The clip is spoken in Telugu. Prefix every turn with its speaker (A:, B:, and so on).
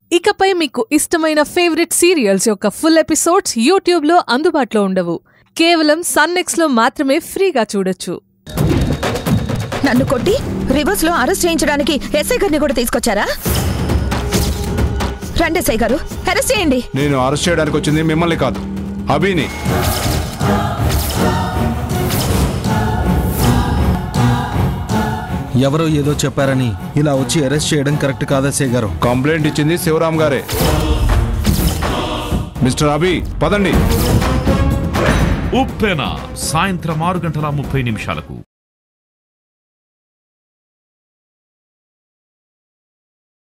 A: ఇకపై మీకు ఇష్టమైన ఫేవరెట్ సీరియల్స్ యొక్క ఫుల్ ఎపిసోడ్స్ యూట్యూబ్లో అందుబాటులో ఉండవు కేవలం సన్నెక్స్లో మాత్రమే ఫ్రీగా చూడొచ్చు
B: నన్ను కొట్టి రివర్స్ లో అరెస్ట్ చేయించడానికి ఎస్ఐ గారిని కూడా తీసుకొచ్చారా రండి ఎస్ఐ గారు అరెస్ట్ చేయండి
C: నేను అరెస్ట్ చేయడానికి వచ్చింది మిమ్మల్ని కాదు అభిని
D: ఎవరో ఏదో చెప్పారని ఇలా వచ్చి అరెస్ట్ చేయడం కరెక్ట్ కాదా సే గారు
C: కంప్లైంట్ ఇచ్చింది శివరాం గారే మిస్టర్ అభి పదండి
E: ఉప్పెన సాయంత్రం ఆరు గంటల ముప్పై నిమిషాలకు